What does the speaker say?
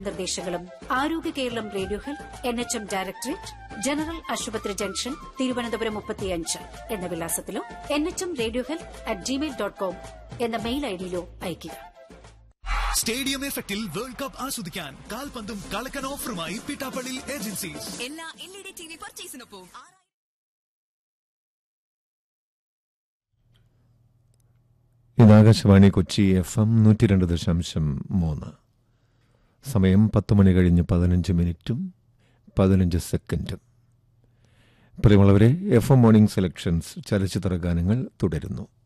നിർദ്ദേശങ്ങളും ആരോഗ്യ കേരളം radio health N H M directorate general ആശുപത്രി ജംഗ്ഷൻ തിരുവനന്തപുരം മുപ്പത്തിയഞ്ച് എന്ന വിലാസത്തിലോ N H M radio health at gmail dot com എന്ന മെയിൽ ഐഡിയിലോ അയയ്ക്കുക സ്റ്റേഡിയം എഫക്റ്റിൽ വേൾഡ് കപ്പ് ആസ്വദിക്കാൻ കാൽപന്തും കളക്കൻ ഓഫറുമായി പിട്ടാപ്പള്ളി ഏജൻസീസ് എല്ലാ L E D T V പർച്ചേസിനൊപ്പം ഇത് ആകാശവാണി കൊച്ചി എഫ് എം നൂറ്റി രണ്ട് ദശാംശം മൂന്ന് സമയം പത്ത് മണി കഴിഞ്ഞ് പതിനഞ്ച് മിനിറ്റും പതിനഞ്ച് സെക്കൻഡും പ്രിയമുള്ളവരെ എഫ് എം മോർണിംഗ് സെലക്ഷൻസ് ചലച്ചിത്ര ഗാനങ്ങൾ തുടരുന്നു